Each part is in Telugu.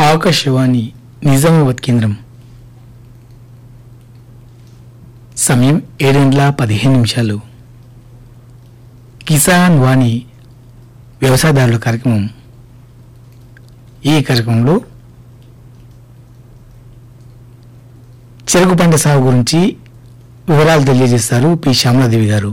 ఆకాశవాణి నిజామాబాద్ కేంద్రం సమయం ఏడు గంటల పదిహేను నిమిషాలు కిసాన్ వాణి వ్యవసాయదారుల కార్యక్రమం ఈ కార్యక్రమంలో చెరుకు పంట సాగు గురించి వివరాలు తెలియజేస్తారు పి శ్యామలాదేవి గారు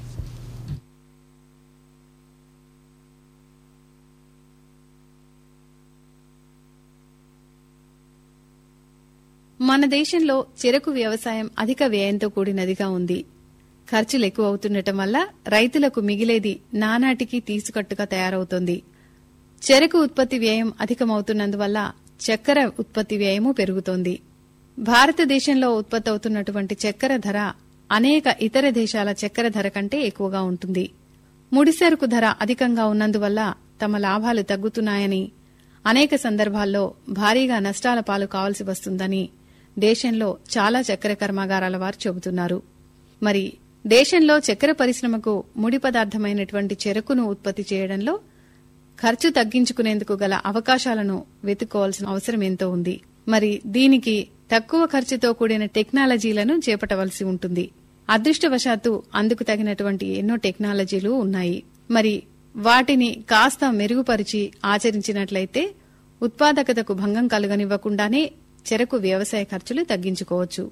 మన దేశంలో చెరకు వ్యవసాయం అధిక వ్యయంతో కూడినదిగా ఉంది ఖర్చులు ఎక్కువ అవుతుండటం వల్ల రైతులకు మిగిలేది నానాటికి తీసుకట్టుగా తయారవుతోంది చెరకు ఉత్పత్తి వ్యయం అధికమవుతున్నందువల్ల చక్కెర ఉత్పత్తి వ్యయము పెరుగుతోంది భారతదేశంలో ఉత్పత్తి అవుతున్నటువంటి చక్కెర ధర అనేక ఇతర దేశాల చక్కెర ధర కంటే ఎక్కువగా ఉంటుంది ముడిసరుకు ధర అధికంగా ఉన్నందువల్ల తమ లాభాలు తగ్గుతున్నాయని అనేక సందర్భాల్లో భారీగా నష్టాల పాలు కావాల్సి వస్తుందని దేశంలో చాలా చక్కెర కర్మాగారాల వారు చెబుతున్నారు మరి దేశంలో చక్కెర పరిశ్రమకు ముడి పదార్థమైనటువంటి చెరకును ఉత్పత్తి చేయడంలో ఖర్చు తగ్గించుకునేందుకు గల అవకాశాలను వెతుక్కోవాల్సిన అవసరం ఎంతో ఉంది మరి దీనికి తక్కువ ఖర్చుతో కూడిన టెక్నాలజీలను చేపట్టవలసి ఉంటుంది అదృష్టవశాత్తు అందుకు తగినటువంటి ఎన్నో టెక్నాలజీలు ఉన్నాయి మరి వాటిని కాస్త మెరుగుపరిచి ఆచరించినట్లయితే ఉత్పాదకతకు భంగం కలుగనివ్వకుండానే చెరకు వ్యవసాయ ఖర్చులు తగ్గించుకోవచ్చు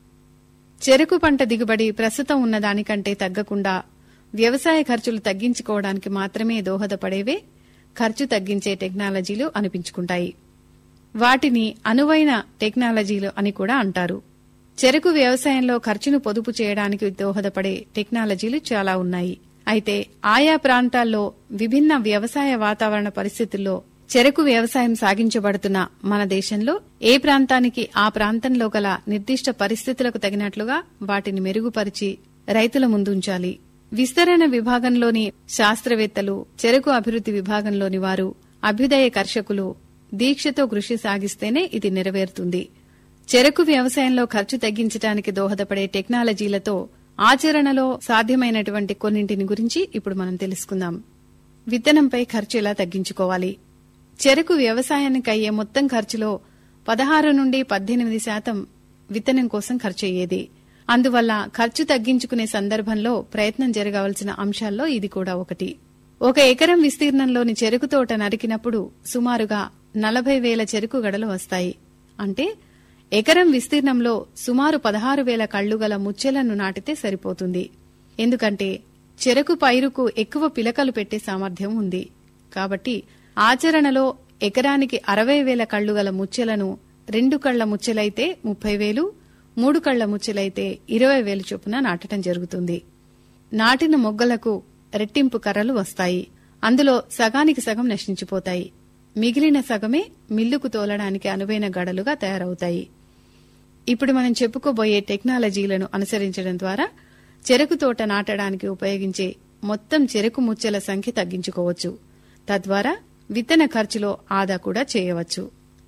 చెరకు పంట దిగుబడి ప్రస్తుతం ఉన్న దానికంటే తగ్గకుండా వ్యవసాయ ఖర్చులు తగ్గించుకోవడానికి మాత్రమే దోహదపడేవే ఖర్చు తగ్గించే టెక్నాలజీలు అనిపించుకుంటాయి వాటిని అనువైన టెక్నాలజీలు అని కూడా అంటారు చెరకు వ్యవసాయంలో ఖర్చును పొదుపు చేయడానికి దోహదపడే టెక్నాలజీలు చాలా ఉన్నాయి అయితే ఆయా ప్రాంతాల్లో విభిన్న వ్యవసాయ వాతావరణ పరిస్థితుల్లో చెరకు వ్యవసాయం సాగించబడుతున్న మన దేశంలో ఏ ప్రాంతానికి ఆ ప్రాంతంలో గల నిర్దిష్ట పరిస్థితులకు తగినట్లుగా వాటిని మెరుగుపరిచి రైతుల ముందుంచాలి విస్తరణ విభాగంలోని శాస్త్రవేత్తలు చెరకు అభివృద్ది విభాగంలోని వారు అభ్యుదయ కర్షకులు దీక్షతో కృషి సాగిస్తేనే ఇది నెరవేరుతుంది చెరకు వ్యవసాయంలో ఖర్చు తగ్గించడానికి దోహదపడే టెక్నాలజీలతో ఆచరణలో సాధ్యమైనటువంటి కొన్నింటిని గురించి ఇప్పుడు మనం తెలుసుకుందాం విత్తనంపై ఖర్చు ఎలా తగ్గించుకోవాలి చెరకు వ్యవసాయానికి అయ్యే మొత్తం ఖర్చులో పదహారు నుండి పద్దెనిమిది శాతం విత్తనం కోసం ఖర్చయ్యేది అందువల్ల ఖర్చు తగ్గించుకునే సందర్భంలో ప్రయత్నం జరగవలసిన అంశాల్లో ఇది కూడా ఒకటి ఒక ఎకరం విస్తీర్ణంలోని చెరుకు తోట నరికినప్పుడు సుమారుగా నలభై వేల చెరుకు గడలు వస్తాయి అంటే ఎకరం విస్తీర్ణంలో సుమారు పదహారు వేల కళ్లు గల ముచ్చెలను నాటితే సరిపోతుంది ఎందుకంటే చెరకు పైరుకు ఎక్కువ పిలకలు పెట్టే సామర్థ్యం ఉంది కాబట్టి ఆచరణలో ఎకరానికి అరవై వేల కళ్లు గల ముచ్చెలను రెండు కళ్ల ముచ్చెలైతే ముప్పై వేలు మూడు కళ్ల ముచ్చెలైతే ఇరవై వేలు చొప్పున నాటడం జరుగుతుంది నాటిన మొగ్గలకు రెట్టింపు కర్రలు వస్తాయి అందులో సగానికి సగం నశించిపోతాయి మిగిలిన సగమే మిల్లుకు తోలడానికి అనువైన గడలుగా తయారవుతాయి ఇప్పుడు మనం చెప్పుకోబోయే టెక్నాలజీలను అనుసరించడం ద్వారా చెరకు తోట నాటడానికి ఉపయోగించే మొత్తం చెరకు ముచ్చెల సంఖ్య తగ్గించుకోవచ్చు తద్వారా విత్తన ఖర్చులో ఆదా కూడా చేయవచ్చు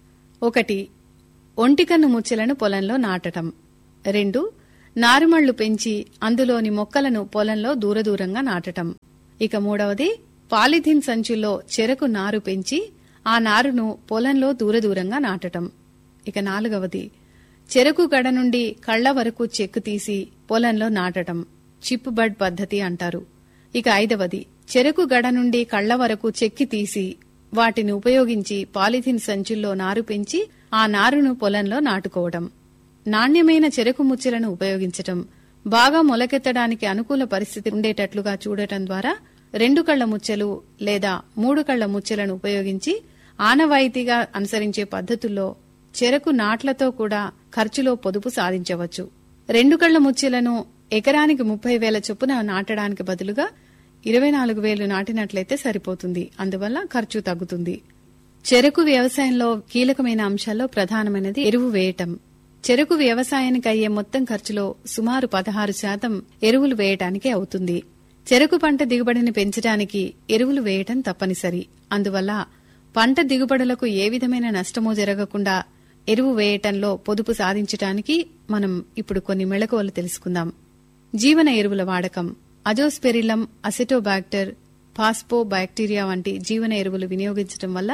ఒకటి ఒంటికన్ను ముచ్చెలను పొలంలో నాటటం రెండు నారుమళ్లు పెంచి అందులోని మొక్కలను పొలంలో దూరదూరంగా నాటటం ఇక మూడవది పాలిథిన్ సంచుల్లో చెరకు నారు పెంచి ఆ నారును పొలంలో దూరదూరంగా నాటటం ఇక నాలుగవది చెరకు గడ నుండి కళ్ల వరకు చెక్కు తీసి పొలంలో నాటటం చిప్ బడ్ పద్ధతి అంటారు ఇక ఐదవది చెరకు గడ నుండి కళ్ల వరకు చెక్కి తీసి వాటిని ఉపయోగించి పాలిథిన్ సంచుల్లో నారు పెంచి ఆ నారును పొలంలో నాటుకోవడం నాణ్యమైన చెరకు ముచ్చెలను ఉపయోగించటం బాగా మొలకెత్తడానికి అనుకూల పరిస్థితి ఉండేటట్లుగా చూడటం ద్వారా రెండు కళ్ల ముచ్చెలు లేదా మూడు కళ్ల ముచ్చెలను ఉపయోగించి ఆనవాయితీగా అనుసరించే పద్ధతుల్లో చెరకు నాట్లతో కూడా ఖర్చులో పొదుపు సాధించవచ్చు రెండు కళ్ల ముచ్చెలను ఎకరానికి ముప్పై వేల చొప్పున నాటడానికి బదులుగా ఇరవై నాలుగు వేలు నాటినట్లయితే సరిపోతుంది అందువల్ల ఖర్చు తగ్గుతుంది చెరకు వ్యవసాయంలో కీలకమైన అంశాల్లో ప్రధానమైనది ఎరువు వేయటం చెరకు వ్యవసాయానికి అయ్యే మొత్తం ఖర్చులో సుమారు పదహారు శాతం ఎరువులు వేయటానికి అవుతుంది చెరకు పంట దిగుబడిని పెంచడానికి ఎరువులు వేయటం తప్పనిసరి అందువల్ల పంట దిగుబడులకు ఏ విధమైన నష్టమూ జరగకుండా ఎరువు వేయటంలో పొదుపు సాధించటానికి మనం ఇప్పుడు కొన్ని మెళకువలు తెలుసుకుందాం జీవన ఎరువుల వాడకం అజోస్పెరిలం అసెటోబాక్టర్ ఫాస్పో బ్యాక్టీరియా వంటి జీవన ఎరువులు వినియోగించడం వల్ల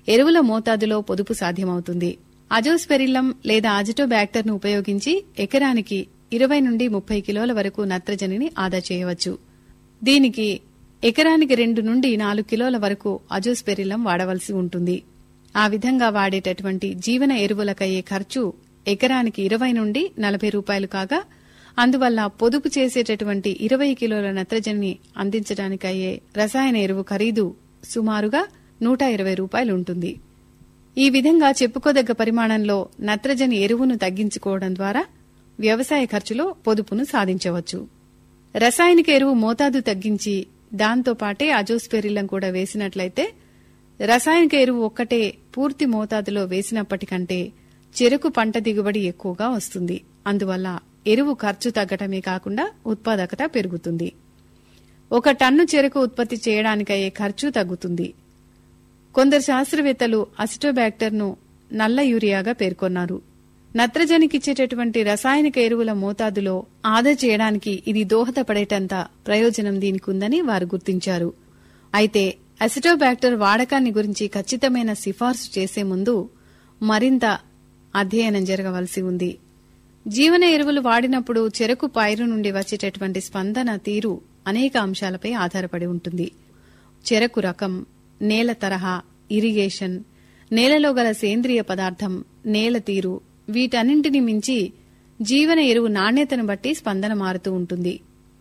ఎరువుల మోతాదులో పొదుపు సాధ్యమవుతుంది అజోస్పెరిల్లం లేదా అజిటోబ్యాక్టర్ను ఉపయోగించి ఎకరానికి ఇరవై నుండి ముప్పై కిలోల వరకు నత్రజనిని ఆదా చేయవచ్చు దీనికి ఎకరానికి రెండు నుండి నాలుగు కిలోల వరకు అజోస్పెరిల్లం వాడవలసి ఉంటుంది ఆ విధంగా వాడేటటువంటి జీవన ఎరువులకయ్యే ఖర్చు ఎకరానికి ఇరవై నుండి నలభై రూపాయలు కాగా అందువల్ల పొదుపు చేసేటటువంటి ఇరవై కిలోల నత్రజనిని అందించడానికయ్యే రసాయన ఎరువు ఖరీదు సుమారుగా నూట ఇరవై రూపాయలు ఉంటుంది ఈ విధంగా చెప్పుకోదగ్గ పరిమాణంలో నత్రజని ఎరువును తగ్గించుకోవడం ద్వారా వ్యవసాయ ఖర్చులో పొదుపును సాధించవచ్చు రసాయనిక ఎరువు మోతాదు తగ్గించి దాంతో పాటే అజోస్పెరిల్లం కూడా వేసినట్లయితే రసాయనిక ఎరువు ఒక్కటే పూర్తి మోతాదులో వేసినప్పటికంటే చెరుకు పంట దిగుబడి ఎక్కువగా వస్తుంది అందువల్ల ఎరువు ఖర్చు తగ్గటమే కాకుండా ఉత్పాదకత పెరుగుతుంది ఒక టన్ను చెరుకు ఉత్పత్తి చేయడానికయ్యే ఖర్చు తగ్గుతుంది కొందరు శాస్త్రవేత్తలు అసిటోబ్యాక్టర్ను నల్ల యూరియాగా పేర్కొన్నారు నత్రజనికిచ్చేటటువంటి రసాయనిక ఎరువుల మోతాదులో ఆదా చేయడానికి ఇది దోహదపడేటంత ప్రయోజనం దీనికి ఉందని వారు గుర్తించారు అయితే అసిటోబ్యాక్టర్ వాడకాన్ని గురించి ఖచ్చితమైన సిఫార్సు చేసే ముందు మరింత అధ్యయనం జరగవలసి ఉంది జీవన ఎరువులు వాడినప్పుడు చెరకు పైరు నుండి వచ్చేటటువంటి స్పందన తీరు అనేక అంశాలపై ఆధారపడి ఉంటుంది చెరకు రకం నేల తరహా ఇరిగేషన్ నేలలో గల సేంద్రియ పదార్థం నేల తీరు వీటన్నింటిని మించి జీవన ఎరువు నాణ్యతను బట్టి స్పందన మారుతూ ఉంటుంది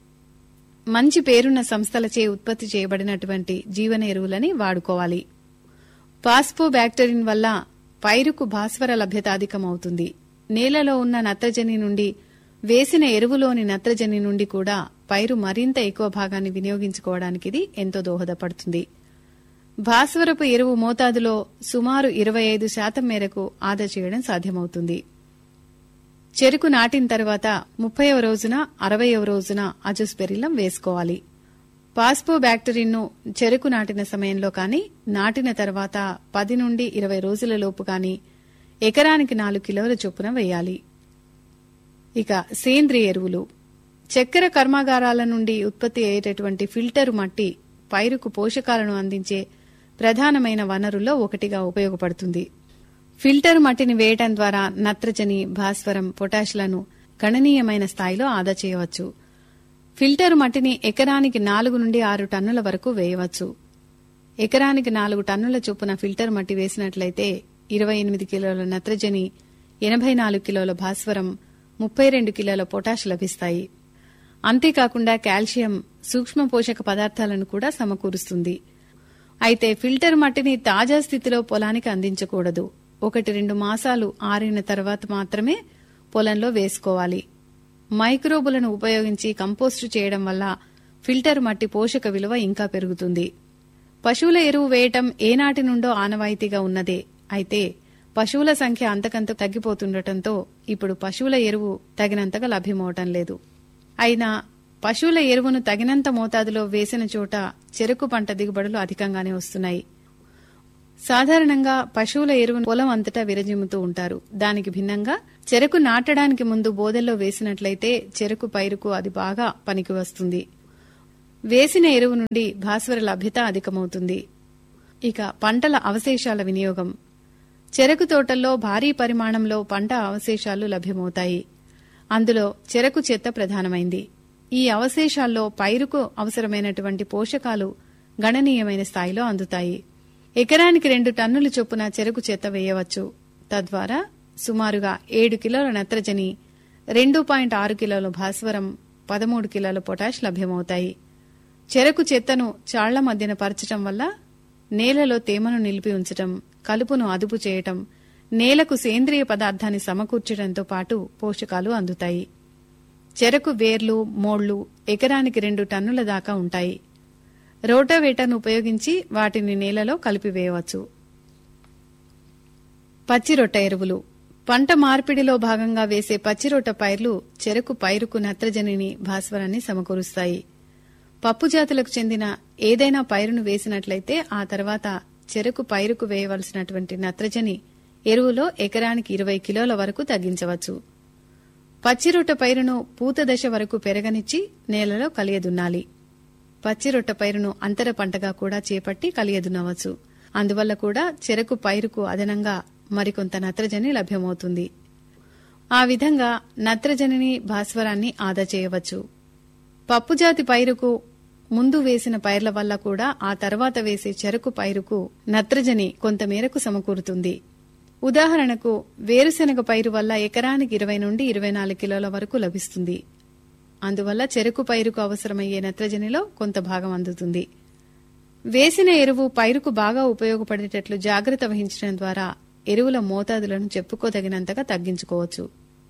మంచి పేరున్న సంస్థలచే ఉత్పత్తి చేయబడినటువంటి జీవన ఎరువులని వాడుకోవాలి పాస్పో బ్యాక్టీరిన్ వల్ల పైరుకు భాస్వర లభ్యత అధికమవుతుంది నేలలో ఉన్న నత్రజని నుండి వేసిన ఎరువులోని నత్రజని నుండి కూడా పైరు మరింత ఎక్కువ భాగాన్ని వినియోగించుకోవడానికి ఇది ఎంతో దోహదపడుతుంది భాస్వరపు ఎరువు మోతాదులో సుమారు ఇరవై ఐదు శాతం మేరకు ఆదా చేయడం సాధ్యమవుతుంది చెరుకు నాటిన తర్వాత ముప్పైవ రోజున అరవయవ రోజున అజోస్పెరిలం వేసుకోవాలి పాస్పో బ్యాక్టీరిన్ను చెరుకు నాటిన సమయంలో కానీ నాటిన తర్వాత పది నుండి ఇరవై రోజుల లోపు కానీ ఎకరానికి నాలుగు కిలోల చొప్పున వేయాలి ఇక సేంద్రియ ఎరువులు చక్కెర కర్మాగారాల నుండి ఉత్పత్తి అయ్యేటటువంటి ఫిల్టర్ మట్టి పైరుకు పోషకాలను అందించే ప్రధానమైన వనరుల్లో ఒకటిగా ఉపయోగపడుతుంది ఫిల్టర్ మట్టిని వేయటం ద్వారా నత్రజని భాస్వరం పొటాష్లను గణనీయమైన స్థాయిలో ఆదా చేయవచ్చు ఫిల్టర్ మట్టిని ఎకరానికి నాలుగు నుండి ఆరు టన్నుల వరకు వేయవచ్చు ఎకరానికి నాలుగు టన్నుల చొప్పున ఫిల్టర్ మట్టి వేసినట్లయితే ఇరవై ఎనిమిది కిలోల నత్రజని ఎనభై నాలుగు కిలోల భాస్వరం ముప్పై రెండు కిలోల పొటాష్ లభిస్తాయి అంతేకాకుండా కాల్షియం సూక్ష్మ పోషక పదార్థాలను కూడా సమకూరుస్తుంది అయితే ఫిల్టర్ మట్టిని తాజా స్థితిలో పొలానికి అందించకూడదు ఒకటి రెండు మాసాలు ఆరిన తర్వాత మాత్రమే పొలంలో వేసుకోవాలి మైక్రోబులను ఉపయోగించి కంపోస్టు చేయడం వల్ల ఫిల్టర్ మట్టి పోషక విలువ ఇంకా పెరుగుతుంది పశువుల ఎరువు వేయటం ఏనాటి నుండో ఆనవాయితీగా ఉన్నదే అయితే పశువుల సంఖ్య అంతకంత తగ్గిపోతుండటంతో ఇప్పుడు పశువుల ఎరువు తగినంతగా లభ్యమవటం లేదు అయినా పశువుల ఎరువును తగినంత మోతాదులో వేసిన చోట చెరుకు పంట దిగుబడులు అధికంగానే వస్తున్నాయి సాధారణంగా పశువుల ఎరువును పొలం అంతటా విరజిమ్ముతూ ఉంటారు దానికి భిన్నంగా చెరకు నాటడానికి ముందు బోదెల్లో వేసినట్లయితే చెరకు పైరుకు అది బాగా పనికి వస్తుంది వేసిన ఎరువు నుండి భాస్వర లభ్యత అధికమవుతుంది ఇక పంటల అవశేషాల వినియోగం చెరకు తోటల్లో భారీ పరిమాణంలో పంట అవశేషాలు లభ్యమవుతాయి అందులో చెరకు చెత్త ప్రధానమైంది ఈ అవశేషాల్లో పైరుకు అవసరమైనటువంటి పోషకాలు గణనీయమైన స్థాయిలో అందుతాయి ఎకరానికి రెండు టన్నుల చొప్పున చెరకు చెత్త వేయవచ్చు తద్వారా సుమారుగా ఏడు కిలోల నత్రజని రెండు పాయింట్ ఆరు కిలోల భాస్వరం పదమూడు కిలోల పొటాష్ లభ్యమవుతాయి చెరకు చెత్తను చాళ్ల మధ్యన పరచటం వల్ల నేలలో తేమను నిలిపి ఉంచటం కలుపును అదుపు చేయటం నేలకు సేంద్రియ పదార్థాన్ని సమకూర్చడంతో పాటు పోషకాలు అందుతాయి చెరకు వేర్లు మోళ్లు ఎకరానికి రెండు టన్నుల దాకా ఉంటాయి రోటావేటర్ను ఉపయోగించి వాటిని నేలలో కలిపివేయవచ్చు పచ్చిరొట్ట ఎరువులు పంట మార్పిడిలో భాగంగా వేసే పచ్చిరొట్ట పైర్లు చెరకు పైరుకు నత్రజనిని భాస్వరాన్ని సమకూరుస్తాయి పప్పు జాతులకు చెందిన ఏదైనా పైరును వేసినట్లయితే ఆ తర్వాత చెరకు పైరుకు వేయవలసినటువంటి నత్రజని ఎరువులో ఎకరానికి ఇరవై కిలోల వరకు తగ్గించవచ్చు పచ్చిరొట్ట పైరును పూత దశ వరకు పెరగనిచ్చి నేలలో కలియదున్నాలి పచ్చిరొట్ట పైరును అంతర పంటగా కూడా చేపట్టి కలియదున్నవచ్చు అందువల్ల కూడా చెరకు పైరుకు అదనంగా మరికొంత నత్రజని లభ్యమవుతుంది ఆ విధంగా నత్రజనిని భాస్వరాన్ని ఆదా చేయవచ్చు పప్పుజాతి పైరుకు ముందు వేసిన పైర్ల వల్ల కూడా ఆ తర్వాత వేసే చెరకు పైరుకు నత్రజని కొంతమేరకు సమకూరుతుంది ఉదాహరణకు వేరుశెనగ పైరు వల్ల ఎకరానికి ఇరవై నుండి ఇరవై నాలుగు కిలోల వరకు లభిస్తుంది అందువల్ల చెరకు పైరుకు అవసరమయ్యే నత్రజనిలో కొంత భాగం అందుతుంది వేసిన ఎరువు పైరుకు బాగా ఉపయోగపడేటట్లు జాగ్రత్త వహించడం ద్వారా ఎరువుల మోతాదులను చెప్పుకోదగినంతగా తగ్గించుకోవచ్చు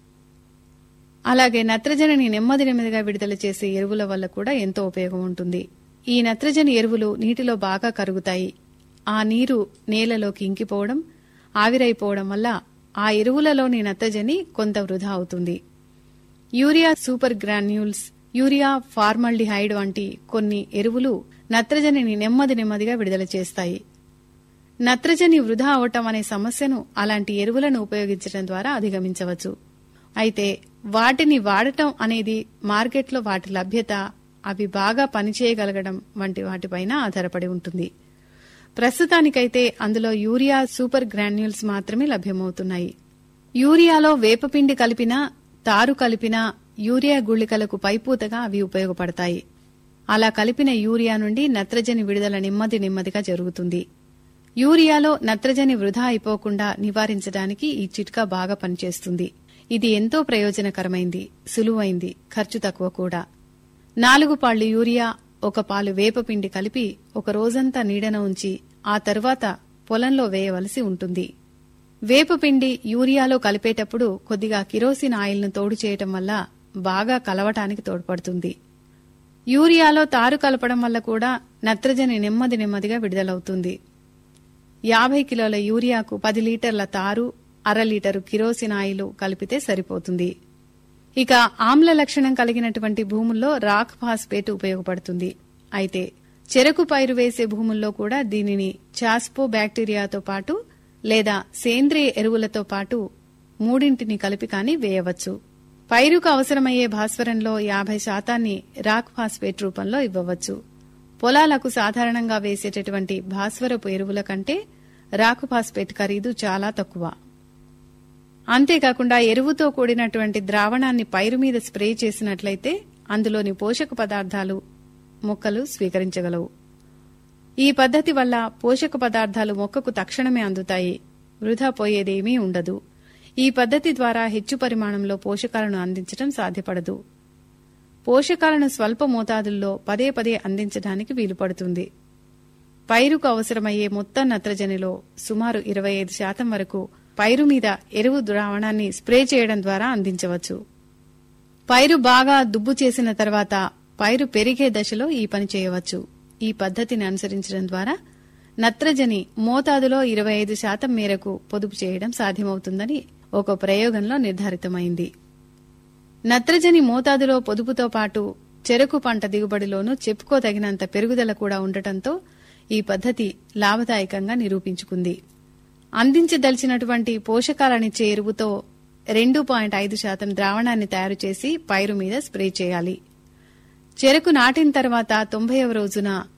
అలాగే నత్రజనిని నెమ్మది నెమ్మదిగా విడుదల చేసే ఎరువుల వల్ల కూడా ఎంతో ఉపయోగం ఉంటుంది ఈ నత్రజని ఎరువులు నీటిలో బాగా కరుగుతాయి ఆ నీరు నేలలోకి ఇంకిపోవడం ఆవిరైపోవడం వల్ల ఆ ఎరువులలోని నత్రజని కొంత వృధా అవుతుంది urea super granules urea formaldehyde వంటి కొన్ని ఎరువులు నత్రజనిని నెమ్మది నెమ్మదిగా విడుదల చేస్తాయి నత్రజని వృధా అవటం అనే సమస్యను అలాంటి ఎరువులను ఉపయోగించడం ద్వారా అధిగమించవచ్చు అయితే వాటిని వాడటం అనేది మార్కెట్లో వాటి లభ్యత అవి బాగా పనిచేయగలగడం వంటి వాటిపైన ఆధారపడి ఉంటుంది ప్రస్తుతానికైతే అందులో యూరియా సూపర్ గ్రాన్యూల్స్ మాత్రమే లభ్యమవుతున్నాయి యూరియాలో వేపపిండి కలిపిన తారు కలిపిన యూరియా గుళికలకు పైపూతగా అవి ఉపయోగపడతాయి అలా కలిపిన యూరియా నుండి నత్రజని విడుదల నెమ్మది నెమ్మదిగా జరుగుతుంది యూరియాలో నత్రజని వృధా అయిపోకుండా నివారించడానికి ఈ చిట్కా బాగా పనిచేస్తుంది ఇది ఎంతో ప్రయోజనకరమైంది సులువైంది ఖర్చు తక్కువ కూడా నాలుగు పాళ్లు యూరియా ఒక పాలు వేపపిండి కలిపి ఒక రోజంతా నీడన ఉంచి ఆ తరువాత పొలంలో వేయవలసి ఉంటుంది వేపపిండి యూరియాలో కలిపేటప్పుడు కొద్దిగా కిరోసిన్ ఆయిల్ను తోడు చేయటం వల్ల బాగా కలవటానికి తోడ్పడుతుంది యూరియాలో తారు కలపడం వల్ల కూడా నత్రజని నెమ్మది నెమ్మదిగా విడుదలవుతుంది యాభై కిలోల యూరియాకు పది లీటర్ల తారు అర లీటరు కిరోసిన్ ఆయిల్ కలిపితే సరిపోతుంది ఇక ఆమ్ల లక్షణం కలిగినటువంటి భూముల్లో రాక్ ఫాస్ఫేట్ ఉపయోగపడుతుంది అయితే చెరకు పైరు వేసే భూముల్లో కూడా దీనిని చాస్పో బ్యాక్టీరియాతో పాటు లేదా సేంద్రియ ఎరువులతో పాటు మూడింటిని కలిపి కాని వేయవచ్చు పైరుకు అవసరమయ్యే భాస్వరంలో యాభై శాతాన్ని రాక్ ఫాస్ఫేట్ రూపంలో ఇవ్వవచ్చు పొలాలకు సాధారణంగా వేసేటటువంటి భాస్వరపు ఎరువుల కంటే రాకు ఫాస్ఫేట్ ఖరీదు చాలా తక్కువ అంతేకాకుండా ఎరువుతో కూడినటువంటి ద్రావణాన్ని పైరు మీద స్ప్రే చేసినట్లయితే అందులోని పోషక పదార్థాలు మొక్కలు స్వీకరించగలవు ఈ పద్ధతి వల్ల పోషక పదార్థాలు మొక్కకు తక్షణమే అందుతాయి వృధా పోయేదేమీ ఉండదు ఈ పద్ధతి ద్వారా హెచ్చు పరిమాణంలో పోషకాలను అందించడం సాధ్యపడదు పోషకాలను స్వల్ప మోతాదుల్లో పదే పదే అందించడానికి వీలుపడుతుంది పైరుకు అవసరమయ్యే మొత్తం నత్రజనిలో సుమారు ఇరవై ఐదు శాతం వరకు పైరు మీద ఎరువు ద్రావణాన్ని స్ప్రే చేయడం ద్వారా అందించవచ్చు పైరు బాగా దుబ్బు చేసిన తర్వాత పైరు పెరిగే దశలో ఈ పని చేయవచ్చు ఈ పద్ధతిని అనుసరించడం ద్వారా నత్రజని మోతాదులో ఇరవై ఐదు శాతం మేరకు పొదుపు చేయడం సాధ్యమవుతుందని ఒక ప్రయోగంలో నిర్ధారితమైంది నత్రజని మోతాదులో పొదుపుతో పాటు చెరకు పంట దిగుబడిలోనూ చెప్పుకోదగినంత పెరుగుదల కూడా ఉండటంతో ఈ పద్ధతి లాభదాయకంగా నిరూపించుకుంది అందించదలిచినటువంటి పోషకాలనిచ్చే ఎరువుతో రెండు పాయింట్ ఐదు శాతం ద్రావణాన్ని తయారు చేసి పైరు మీద స్ప్రే చేయాలి చెరకు నాటిన తర్వాత తొంభైవ రోజున